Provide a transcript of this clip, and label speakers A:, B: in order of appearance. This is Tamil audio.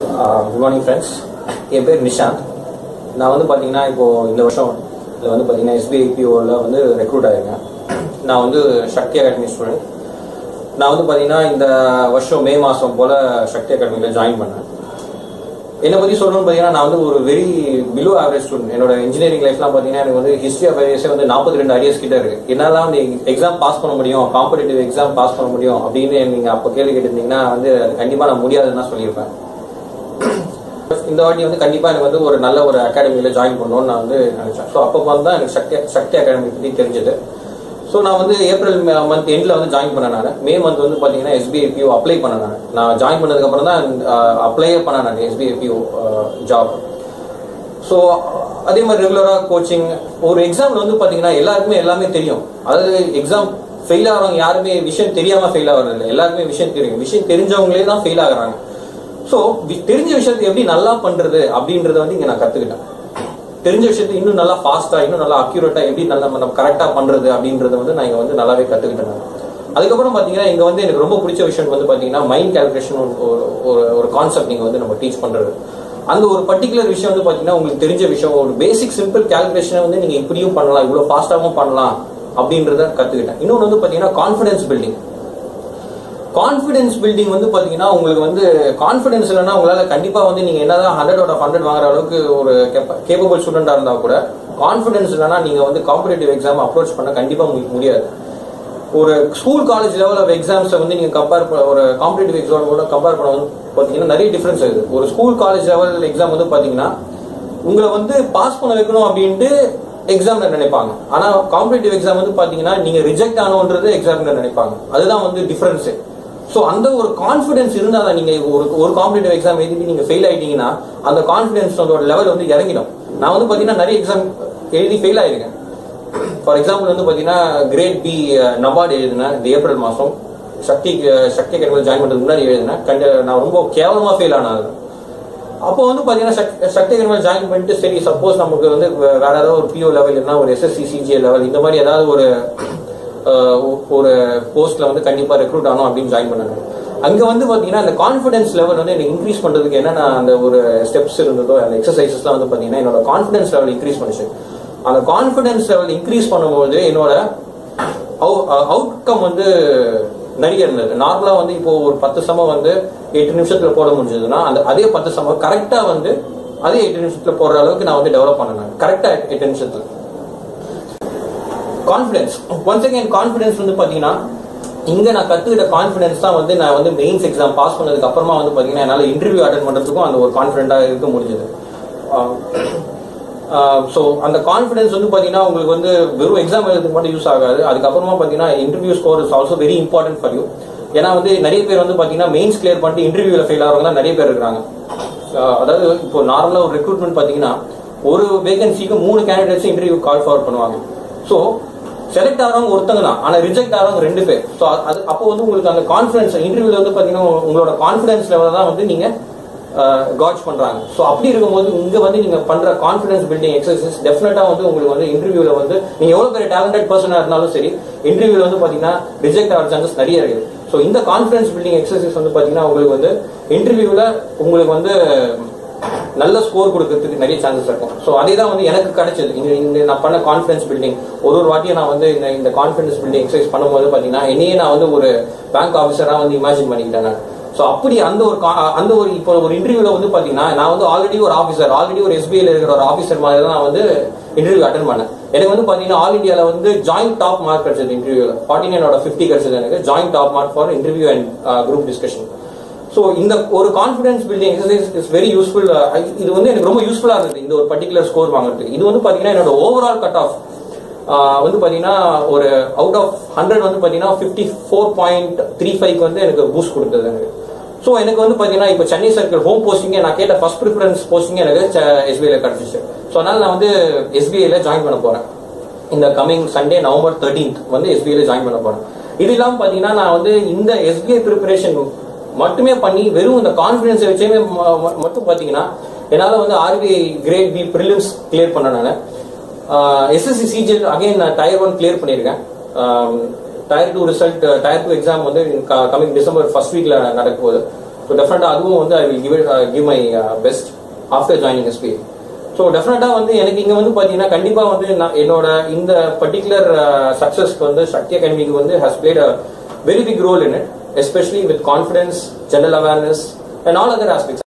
A: குட் மார்னிங் ஃப்ரெண்ட்ஸ் என் பேர் நிஷாந்த் நான் வந்து பார்த்தீங்கன்னா இப்போது இந்த வருஷம் இதில் வந்து பார்த்தீங்கன்னா எஸ்பிஐ பிஓவில் வந்து ரெக்ரூட் ஆயிருக்கேன் நான் வந்து சக்தி அகாடமி ஸ்டூடெண்ட் நான் வந்து பார்த்தீங்கன்னா இந்த வருஷம் மே மாதம் போல் சக்தி அகாடமியில் ஜாயின் பண்ணேன் என்னை பற்றி சொல்லணும்னு பார்த்தீங்கன்னா நான் வந்து ஒரு வெரி பிலோ ஆவரேஜ் ஸ்டூடெண்ட் என்னோட இன்ஜினியரிங் லைஃப்லாம் பார்த்தீங்கன்னா எனக்கு வந்து ஹிஸ்ட்ரி ஆஃப் ஐஎஸ்ஏ வந்து நாற்பத்தி ரெண்டு ஐடியாஸ் கிட்ட இருக்கு என்னால் வந்து எக்ஸாம் பாஸ் பண்ண முடியும் காம்படிட்டிவ் எக்ஸாம் பாஸ் பண்ண முடியும் அப்படின்னு நீங்கள் அப்போ கேள்வி கேட்டிருந்தீங்கன்னா வந்து அது கண்டிப்பாக நான் முடியாதுன்னு தான் சொல்லியிருப்பேன் இந்த வாட்டி வந்து கண்டிப்பா எனக்கு வந்து ஒரு நல்ல ஒரு அகாடமியில ஜாயின் பண்ணணும்னு நான் வந்து நினைச்சேன் ஸோ அப்போ வந்து தான் எனக்கு சக்தி சக்தி அகாடமி பற்றி தெரிஞ்சது ஸோ நான் வந்து ஏப்ரல் மந்த் எண்டில் வந்து ஜாயின் பண்ணேன் நான் மே மந்த் வந்து பார்த்தீங்கன்னா எஸ்பிஐ பிஓ அப்ளை பண்ணேன் நான் நான் ஜாயின் பண்ணதுக்கு அப்புறம் தான் அப்ளையே பண்ணேன் நான் எஸ்பிஐ பிஓ ஜாப் ஸோ அதே மாதிரி ரெகுலராக கோச்சிங் ஒரு எக்ஸாமில் வந்து பார்த்தீங்கன்னா எல்லாருக்குமே எல்லாமே தெரியும் அதாவது எக்ஸாம் ஃபெயில் ஆகிறவங்க யாருமே விஷயம் தெரியாமல் ஃபெயில் ஆகிறது இல்லை எல்லாருக்குமே விஷயம் தெரியும் விஷயம் தெரிஞ்சவங்களே தான் ஃபெயில் ஆகுறாங்க ஸோ தெரிஞ்ச விஷயத்தை எப்படி நல்லா பண்றது அப்படின்றத வந்து இங்க நான் கத்துக்கிட்டேன் தெரிஞ்ச விஷயத்தை இன்னும் நல்லா ஃபாஸ்டா இன்னும் நல்லா அக்யூரேட்டா எப்படி நல்லா நம்ம கரெக்டா பண்றது அப்படின்றத வந்து நான் இங்க வந்து நல்லாவே கத்துக்கிட்டேன் நான். அதுக்கப்புறம் பாத்தீங்கன்னா இங்க வந்து எனக்கு ரொம்ப பிடிச்ச விஷயம் வந்து பாத்தீங்கன்னா மைண்ட் கால்குலேஷன் ஒரு ஒரு ஒரு கான்செப்ட் நீங்க வந்து நம்ம டீச் பண்றது அந்த ஒரு பர்டிகுலர் விஷயம் வந்து பாத்தீங்கன்னா உங்களுக்கு தெரிஞ்ச விஷயம் ஒரு பேசிக் சிம்பிள் கால்குலேஷனை வந்து நீங்க இப்படியும் பண்ணலாம் இவ்வளவு ஃபாஸ்டாவும் பண்ணலாம் அப்படின்றத கத்துக்கிட்டேன் இன்னொன்று வந்து பாத்தீங்கன்னா கான்ஃபிடன்ஸ் பில்டிங் கான்ஃபிடன்ஸ் பில்டிங் வந்து பாத்தீங்கன்னா உங்களுக்கு வந்து கான்ஃபிடன்ஸ் இல்லைன்னா உங்களால கண்டிப்பா வந்து நீங்க என்னதான் ஹண்ட்ரட் அவுட் ஆஃப் ஹண்ட்ரட் வாங்குற அளவுக்கு ஒரு கேப்பபிள் ஸ்டூடெண்டா இருந்தா கூட கான்ஃபிடன்ஸ் இல்லைன்னா நீங்க வந்து காம்படிட்டிவ் எக்ஸாம் அப்ரோச் பண்ண கண்டிப்பா உங்களுக்கு முடியாது ஒரு ஸ்கூல் காலேஜ் லெவல் ஆஃப் எக்ஸாம்ஸை வந்து நீங்க கம்பேர் ஒரு காம்படிட்டிவ் எக்ஸாம் கூட கம்பேர் பண்ண வந்து பாத்தீங்கன்னா நிறைய டிஃபரன்ஸ் இருக்குது ஒரு ஸ்கூல் காலேஜ் லெவல் எக்ஸாம் வந்து பாத்தீங்கன்னா உங்களை வந்து பாஸ் பண்ண வைக்கணும் அப்படின்ட்டு எக்ஸாம்ல நினைப்பாங்க ஆனா காம்படிட்டிவ் எக்ஸாம் வந்து பாத்தீங்கன்னா நீங்க ரிஜெக்ட் ஆனோன்றது எக்ஸாம்ல நினைப்பாங்க அதுதான் வந்து டிஃபரன்ஸ் ஸோ அந்த ஒரு கான்ஃபிடன்ஸ் இருந்தால் தான் நீங்கள் ஒரு ஒரு காம்படிட்டிவ் எக்ஸாம் எழுதி நீங்கள் ஃபெயில் ஆயிட்டீங்கன்னா அந்த கான்ஃபிடன்ஸ் அதோட லெவல் வந்து இறங்கிடும் நான் வந்து பார்த்தீங்கன்னா நிறைய எக்ஸாம் எழுதி ஃபெயில் ஆயிருக்கேன் ஃபார் எக்ஸாம்பிள் வந்து பார்த்தீங்கன்னா கிரேட் பி நபார்டு எழுதினேன் இந்த ஏப்ரல் மாதம் சக்தி சக்தி அகாடமியில் ஜாயின் பண்ணுறதுக்கு முன்னாடி எழுதினேன் கண்ட நான் ரொம்ப கேவலமாக ஃபெயில் ஆனேன் அதுல. அப்போ வந்து பார்த்தீங்கன்னா சக்தி சக்தி அகாடமியில் ஜாயின் பண்ணிட்டு சரி சப்போஸ் நமக்கு வந்து வே- வேற ஏதாவது ஒரு பிஓ லெவல் இல்லைன்னா ஒரு எஸ்எஸ்சி சிஜிஏ லெவல் இந்த மாதிரி ஏதாவது ஒரு அஹ், ஒ- ஒரு போஸ்ட்ல வந்து கண்டிப்பா ரெக்ரூட் ஆகணும் அப்படின்னு ஜாயின் பண்ணாங்க அங்க வந்து பாத்தீங்கன்னா அந்த கான்ஃபிடன்ஸ் லெவல் வந்து எனக்கு இன்க்ரீஸ் பண்றதுக்கு என்னென்ன அந்த ஒரு ஸ்டெப்ஸ் இருந்ததோ அந்த எக்ஸசைசஸ்லாம் வந்து பாத்தீங்கன்னா என்னோட கான்ஃபிடன்ஸ் லெவல் இன்க்ரீஸ் பண்ணுச்சு அந்த கான்ஃபிடன்ஸ் லெவல் இன்க்ரீஸ் பண்ணும்போது என்னோட அவுட்கம் வந்து நிறைய இருந்தது நார்மலா வந்து இப்போ ஒரு பத்து சமம் வந்து எட்டு நிமிஷத்துல போட முடிஞ்சதுன்னா அந்த அதே பத்து சமம் கரெக்டா வந்து அதே எட்டு நிமிஷத்துல போடுற அளவுக்கு நான் வந்து டெவலப் பண்ணேன் கரெக்டா எட்டு நிமிஷத்துல கான்ஃபிடன்ஸ் ஒன்ஸ் அகேன் கான்ஃபிடன்ஸ் வந்து பாத்தீங்கன்னா இங்க நான் கத்துக்கிட்ட கான்ஃபிடன்ஸ் தான் வந்து நான் வந்து மெயின்ஸ் எக்ஸாம் பாஸ் பண்ணதுக்கு அப்புறமா வந்து பாத்தீங்கன்னா என்னால இன்டர்வியூ அட்டன் பண்றதுக்கும் அந்த ஒரு கான்ஃபிடென்ட்டா இருக்க முடிஞ்சது ஸோ அந்த கான்ஃபிடன்ஸ் வந்து பாத்தீங்கன்னா உங்களுக்கு வந்து வெறும் எக்ஸாம் எழுதுறதுக்கு மட்டும் யூஸ் ஆகாது அதுக்கப்புறமா பாத்தீங்கன்னா interview score is also very important for you ஏன்னா வந்து நிறைய பேர் வந்து பாத்தீங்கன்னா மெயின்ஸ் கிளியர் பண்ணிட்டு இன்டர்வியூல ஃபெயில் ஆகிறவங்க தான் நிறைய பேர் இருக்கிறாங்க அஹ் அதாவது இப்போ நார்மலா ஒரு ரெக்ரூட்மெண்ட் பாத்தீங்கன்னா ஒரு வேகன்சிக்கு மூணு கேண்டிடேட்ஸ் இன்டர்வியூ கால் ஃபார்வர்ட் பண்ணுவாங்க ஸோ செலக்ட் ஆகிறவங்க ஒருத்தங்க தான் ஆனா ரிஜெக்ட் ஆகிறவங்க ரெண்டு பேர் ஸோ அது அப்போ வந்து உங்களுக்கு அந்த கான்ஃபிடன்ஸ் இன்டர்வியூல வந்து பாத்தீங்கன்னா உங்களோட கான்ஃபிடன்ஸ் லெவலில் தான் வந்து நீங்க காட்ச் பண்றாங்க ஸோ அப்படி இருக்கும்போது இங்க வந்து நீங்க பண்ற கான்ஃபிடன்ஸ் பில்டிங் எக்ஸசைஸ் டெஃபினட்டா வந்து உங்களுக்கு வந்து இன்டர்வியூல வந்து நீங்க எவ்வளவு பெரிய டேலண்டட் பர்சனா இருந்தாலும் சரி இன்டர்வியூல வந்து பாத்தீங்கன்னா ரிஜெக்ட் ஆகிற சான்சஸ் நிறைய இருக்குது ஸோ இந்த கான்ஃபிடன்ஸ் பில்டிங் எக்ஸசைஸ் வந்து பாத்தீங்கன்னா உங்களுக்கு வந்து இன்டர்வியூல உங்களுக்கு வந்து நல்ல ஸ்கோர் கொடுக்கறதுக்கு நிறைய சான்சஸ் இருக்கும் ஸோ அதே தான் வந்து எனக்கு கிடைச்சது இந்த இந்த நான் பண்ண கான்ஃபிடன்ஸ் பில்டிங் ஒரு ஒரு வாட்டியும் நான் வந்து இந்த இந்த கான்ஃபிடன்ஸ் பில்டிங் எக்ஸசைஸ் பண்ணும்போது பார்த்தீங்கன்னா என்னையே நான் வந்து ஒரு பேங்க் ஆஃபீஸராக வந்து இமேஜின் பண்ணிக்கிட்டேன் நான் ஸோ அப்படி அந்த ஒரு கா- அந்த ஒரு இப்போ ஒரு இன்டர்வியூல வந்து பார்த்தீங்கன்னா நான் வந்து ஆல்ரெடி ஒரு ஆஃபீஸர் ஆல்ரெடி ஒரு எஸ்பிஐல இருக்கிற ஒரு ஆஃபீஸர் மாதிரி தான் நான் வந்து இன்டர்வியூ அட்டன் பண்ணேன் எனக்கு வந்து பார்த்தீங்கன்னா ஆல் இந்தியாவில் வந்து ஜாயிண்ட் டாப் மார்க் கிடைச்சது இன்டர்வியூல ஃபார்ட்டி நைனோட ஃபிஃப்டி கிடைச்சது எனக்கு joint top mark for interview and group discussion so இந்த ஒரு confidence building exercise is very useful இது வந்து எனக்கு ரொம்ப யூஸ்ஃபுல்லாக இருந்தது இந்த ஒரு பர்டிகுலர் ஸ்கோர் வாங்குறதுக்கு இது வந்து பார்த்தீங்கன்னா என்னோட ஓவரால் கட் ஆஃப் வந்து பார்த்தீங்கன்னா ஒரு அவுட் ஆஃப் ஹண்ட்ரட் வந்து பார்த்தீங்கன்னா fifty four point three five வந்து எனக்கு பூஸ்ட் கொடுத்தது எனக்கு ஸோ எனக்கு வந்து பார்த்தீங்கன்னா இப்போ சென்னை சர்க்கிள் ஹோம் போஸ்டிங்கே நான் கேட்ட ஃபர்ஸ்ட் ப்ரிஃபரன்ஸ் போஸ்டிங் எனக்கு எஸ்பிஐல கிடச்சிச்சு ஸோ அதனால நான் வந்து எஸ்பிஐல ஜாயின் பண்ண போறேன் இந்த கமிங் சண்டே நவம்பர் தேர்ட்டீன்த் வந்து எஸ்பிஐல ஜாயின் பண்ண போறேன் இது இல்லாமல் பார்த்தீங்கன்னா நான் வந்து இந்த எஸ்பிஐ ப்ரிப்பரேஷன் மட்டுமே பண்ணி வெறும் இந்த கான்ஃபிடன்ஸை வச்சே ம- ம- மட்டும் பார்த்தீங்கன்னா என்னால் வந்து RBI grade B prelims clear பண்ண நான் எஸ்எஸ்சி சிஜிஎல் அகைன் நான் டயர் ஒன் கிளியர் பண்ணியிருக்கேன் tier two result tier two exam வந்து கமிங் டிசம்பர் ஃபர்ஸ்ட் வீக்ல நடக்க போகுது ஸோ டெஃபினட்டாக அதுவும் வந்து I will give give my best after joining SBI so டெஃபினட்டாக வந்து எனக்கு இங்கே வந்து பார்த்தீங்கன்னா கண்டிப்பாக வந்து நான் என்னோட இந்த பர்டிகுலர் சக்ஸஸ்க்கு வந்து சக்தி அகாடமிக்கு வந்து has played a very big role in it especially with confidence general awareness and all other aspects